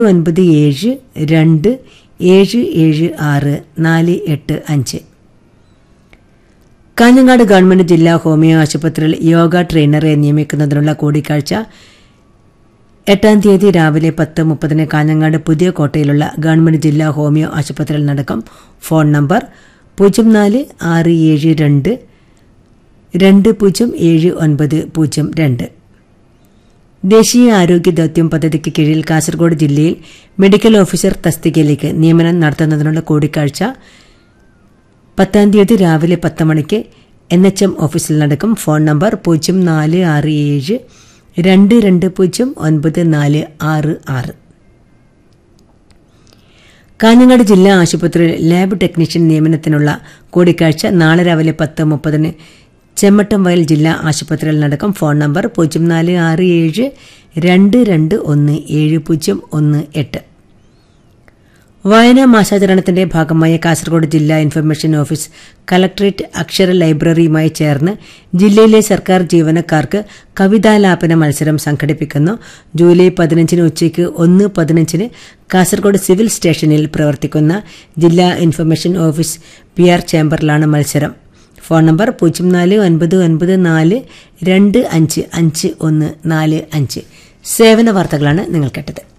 ഒൻപത് ഏഴ് രണ്ട് ഏഴ് ഏഴ് ആറ് നാല് എട്ട് അഞ്ച് കാഞ്ഞങ്ങാട് ഗവൺമെന്റ് ജില്ലാ ഹോമിയോ ആശുപത്രിയിൽ യോഗ ട്രെയിനറെ നിയമിക്കുന്നതിനുള്ള കൂടിക്കാഴ്ച എട്ടാം തീയതി രാവിലെ പത്ത് മുപ്പതിന് കാഞ്ഞങ്ങാട് പുതിയ കോട്ടയിലുള്ള ഗവൺമെന്റ് ജില്ലാ ഹോമിയോ ആശുപത്രിയിൽ നടക്കും ഫോൺ നമ്പർ പൂജ്യം നാല് ആറ് ഏഴ് രണ്ട് രണ്ട് പൂജ്യം ഏഴ് ഒൻപത് പൂജ്യം രണ്ട് ദേശീയ ആരോഗ്യ ദൌത്യം പദ്ധതിക്ക് കീഴിൽ കാസർഗോഡ് ജില്ലയിൽ മെഡിക്കൽ ഓഫീസർ തസ്തികയിലേക്ക് നിയമനം നടത്തുന്നതിനുള്ള കൂടിക്കാഴ്ച പത്താം തീയതി രാവിലെ പത്ത് മണിക്ക് എൻ എച്ച് എം ഓഫീസിൽ നടക്കും ഫോൺ നമ്പർ പൂജ്യം നാല് ആറ് ഏഴ് രണ്ട് രണ്ട് പൂജ്യം ഒൻപത് നാല് ആറ് ആറ് കാഞ്ഞങ്ങാട് ജില്ലാ ആശുപത്രിയിൽ ലാബ് ടെക്നീഷ്യൻ നിയമനത്തിനുള്ള കൂടിക്കാഴ്ച നാളെ രാവിലെ പത്ത് മുപ്പതിന് ചെമ്മട്ടം വയൽ ജില്ലാ ആശുപത്രിയിൽ നടക്കും ഫോൺ നമ്പർ പൂജ്യം നാല് ആറ് ഏഴ് രണ്ട് രണ്ട് ഒന്ന് ഏഴ് പൂജ്യം ഒന്ന് എട്ട് വായനാ മാസാചരണത്തിന്റെ ഭാഗമായ കാസർഗോഡ് ജില്ലാ ഇൻഫർമേഷൻ ഓഫീസ് കലക്ടറേറ്റ് അക്ഷര ലൈബ്രറിയുമായി ചേർന്ന് ജില്ലയിലെ സർക്കാർ ജീവനക്കാർക്ക് കവിതാലാപന മത്സരം സംഘടിപ്പിക്കുന്നു ജൂലൈ പതിനഞ്ചിന് ഉച്ചയ്ക്ക് ഒന്ന് പതിനഞ്ചിന് കാസർഗോഡ് സിവിൽ സ്റ്റേഷനിൽ പ്രവർത്തിക്കുന്ന ജില്ലാ ഇൻഫർമേഷൻ ഓഫീസ് പി ആർ ചേംബറിലാണ് മത്സരം ഫോൺ നമ്പർ പൂജ്യം നാല് ഒൻപത് ഒൻപത് നാല് രണ്ട് അഞ്ച് അഞ്ച് ഒന്ന് നാല് അഞ്ച് സേവന വാർത്തകളാണ് നിങ്ങൾ കേട്ടത്